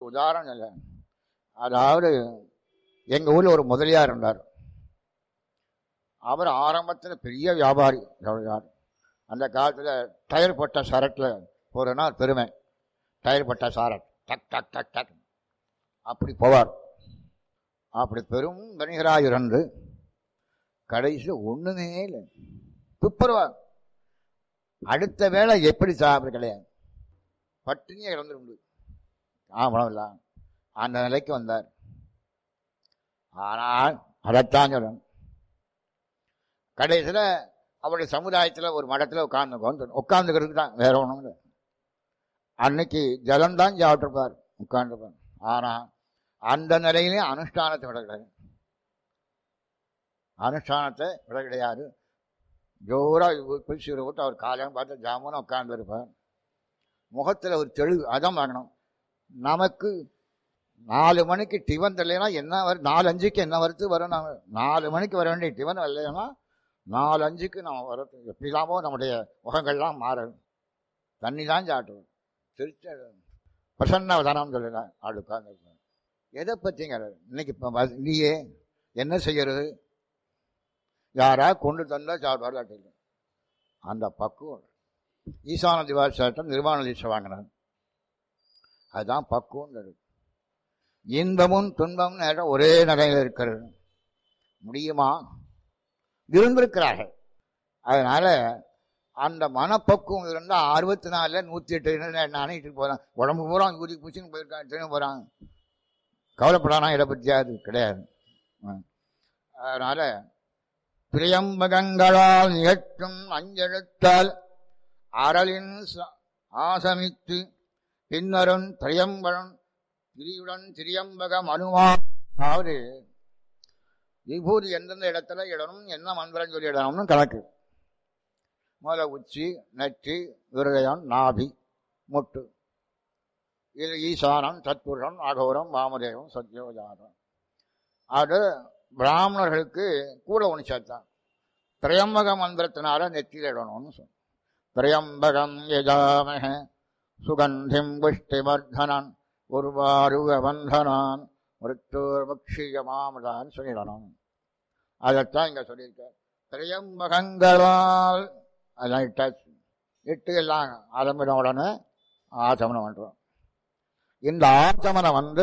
உதாரணம் இல்லை அதாவது எங்கள் ஊரில் ஒரு முதலியார் இருந்தார் அவர் ஆரம்பத்தில் பெரிய வியாபாரி வியாபாரி அந்த காலத்தில் டயர் போட்ட சரட்டில் போகிறேன்னா பெருமை டயர் போட்ட சாரட் டக் டக் டக் டக் அப்படி போவார் அப்படி பெரும் வணிகராக இருந்து கடைசியில் ஒன்றுமே இல்லை துப்புரவா அடுத்த வேளை எப்படி சாப்பிட கிடையாது பட்டினியே இறந்துருந்து ஆமாம் இல்லை அந்த நிலைக்கு வந்தார் ஆனால் அதைத்தான் சொல்லணும் கடைசியில் அவருடைய சமுதாயத்தில் ஒரு மடத்தில் உட்கார்ந்து உட்காந்துக்கிறதுக்கு தான் வேற ஒன்றும் இல்லை அன்னைக்கு ஜலம்தான் சாப்பிட்ருப்பார் உட்காந்துருப்பார் ஆனால் அந்த நிலையிலையும் அனுஷ்டானத்தை விட கிடையாது அனுஷ்டானத்தை விட கிடையாது ஜோராக பிடிச்சி விட்டு அவர் காலையும் பார்த்து ஜாமுன்னு உட்கார்ந்து இருப்பார் முகத்தில் ஒரு தெளிவு அதான் வாங்கணும் நமக்கு நாலு மணிக்கு டிஃபன் தெரியலைன்னா என்ன வரும் நாலு அஞ்சுக்கு என்ன வருது வரும் நம்ம நாலு மணிக்கு வர வேண்டிய டிஃபன் இல்லைன்னா நாலு அஞ்சுக்கு நம்ம வர எப்படிலாமோ நம்முடைய முகங்கள்லாம் மாறும் தண்ணி தான் சாப்பிடுவோம் திருச்ச பிரசன்னவதானம் சொல்லல ஆள் உட்கார்ந்து எதை பற்றிங்கிறது இன்னைக்கு இப்போ நீயே என்ன செய்யறது யாரா கொண்டு தந்தா சாப்பிடுவார் அந்த பக்குவம் ஈசான திவாரி சட்டம் நிர்வாண தீட்சை வாங்கினார் அதுதான் பக்குவம் இன்பமும் துன்பமும் நேரம் ஒரே நிலையில் இருக்கிறது முடியுமா இருந்திருக்கிறார்கள் அதனால அந்த மனப்பக்குவம் இருந்தால் அறுபத்தி நாலில் நூற்றி எட்டு நானே போகிறான் உடம்பு பூரா ஊதி பூச்சின்னு போயிருக்கான் திரும்ப போகிறான் கவலைப்படானா இதை பற்றியாது கிடையாது அதனால பிரியம்பகங்களால் நிகழ்த்தும் அஞ்செழுத்தால் அறலின் ஆசமித்து பின்னரும் திரியம்பழம் திரியுடன் திரியம்பகம் அனுமாவது விபூதி எந்தெந்த இடத்துல இடணும் என்ன மந்திரம் சொல்லி இடணும்னு கணக்கு முதல்ல உச்சி நெற்றி விருதயம் நாபி முட்டு இது ஈசானம் சத்புருஷம் அகோரம் வாமதேவம் சத்யோஜாதம் அது பிராமணர்களுக்கு கூட ஒன்று சேர்த்தான் திரையம்பக மந்திரத்தினால நெற்றியில் இடணும்னு சொன்ன திரையம்பகம் யஜாமக சுகந்திம் புஷ்டிவர்தனன் உருவாருகபந்தனான் மிருத்தூர் பக்ஷியமாமதான்னு சொல்லிடணும் அதைத்தான் இங்கே சொல்லியிருக்கார் திரையம்பகங்களால் அதெல்லாம் இட்டாச்சு இட்டு எல்லாம் ஆரம்பின உடனே ஆசமனம் பண்ணுறோம் இந்த ஆச்சமனம் வந்து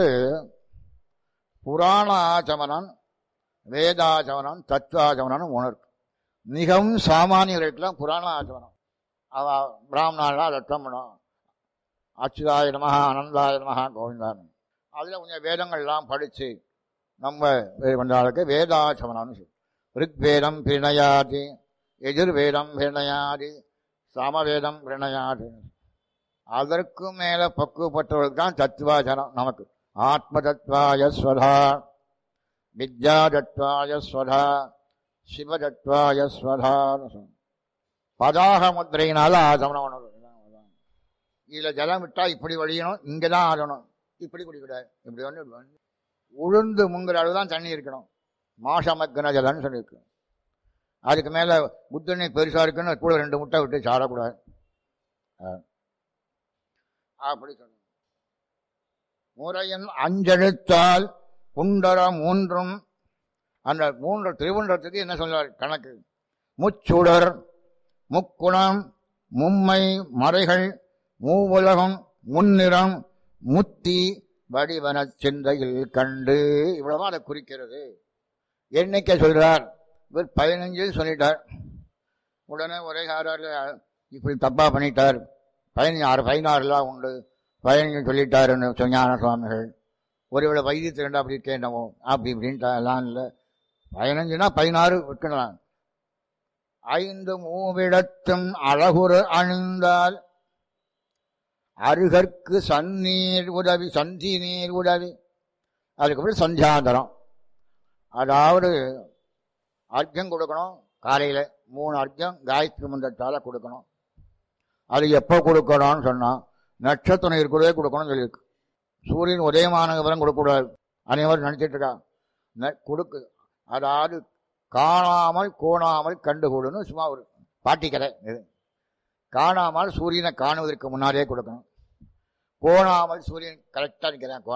புராண ஆச்சமனம் வேதாச்சமனம் தத்துவாச்சமனம் உணர்வு மிகவும் சாமானியர்களுக்கெல்லாம் புராண ஆச்சமனம் அவ பிராமணாலாம் அதை பண்ணும் அச்சுதாய நமகா ஆனந்தாய நமகா கோவிந்தான் அதில் கொஞ்சம் வேதங்கள்லாம் படித்து நம்ம கொண்டாளுக்கு வேதாச்சமனம்னு சொல்லி ரிக்வேதம் பிரணயாதி எதிர்வேதம் பிரணயாதி சமவேதம் பிரணயாது அதற்கு மேலே பக்குவப்பட்டவர்களுக்கு தான் தத்துவாச்சனம் நமக்கு ஆத்ம தத்வாய ஸ்வதா வித்யா தத்வாய ஸ்வதா சிவ தத்வாய ஸ்வதான்னு சொன்ன பதாக முத்திரையினால ஆசமனம் பண்ணணும் இதில் ஜலம் விட்டால் இப்படி வழியணும் இங்கே தான் ஆடணும் இப்படி குடிக்கூடாது இப்படி ஒன்று உளுந்து முங்குற அளவு தான் தண்ணி இருக்கணும் மாசமக்கன ஜலம்னு சொல்லியிருக்கு அதுக்கு மேலே புத்தண்ணி பெருசாக இருக்குன்னு கூட ரெண்டு முட்டை விட்டு சாடக்கூடாது அப்படி சொன்ன முறையன் அஞ்செழுத்தால் குண்டரம் மூன்றும் அந்த மூன்று திருவுன்றத்துக்கு என்ன சொல்றார் கணக்கு முச்சுடர் முக்குணம் மும்மை மறைகள் மூவுலகம் முன்னிறம் முத்தி வடிவன சிந்தையில் கண்டு இவ்வளவு அதை குறிக்கிறது எண்ணிக்கை சொல்றார் இவர் பதினஞ்சு சொல்லிட்டார் உடனே ஒரே ஆறாறு இப்படி தப்பா பண்ணிட்டார் பதினஞ்சு ஆறு பதினாறுலாம் உண்டு பதினஞ்சு சொல்லிட்டாருன்னு சொஞ்ஞான சுவாமிகள் ஒருவேளை வைத்தியத்தை ரெண்டு அப்படி கேட்டமோ அப்படி இப்படின்ட்டு எல்லாம் இல்லை பதினஞ்சுனா பதினாறு வைக்கலாம் ஐந்து மூவிடத்தும் அழகுறு அணிந்தால் அருகற்கு சந்நீர் உதவி சந்தி நீர் உதவி அதுக்கப்புறம் சந்தியாந்தரம் அதாவது அர்க்கம் கொடுக்கணும் காலையில் மூணு அர்க்கம் காயத்ரி மந்திரத்தால் கொடுக்கணும் அது எப்போ கொடுக்கணும்னு சொன்னால் நட்சத்திரம் இருக்கிறதே கொடுக்கணும்னு சொல்லியிருக்கு சூரியன் உதயமான விவரம் கொடுக்கக்கூடாது அனைவரும் நினச்சிட்டு இருக்கா கொடுக்கு அதாவது காணாமல் கோணாமல் கண்டுகொடுன்னு சும்மா ஒரு பாட்டிக்கதை இது காணாமல் சூரியனை காணுவதற்கு முன்னாடியே கொடுக்கணும் கோணாமல் சூரியன் கரெக்டாக நிற்கிறேன்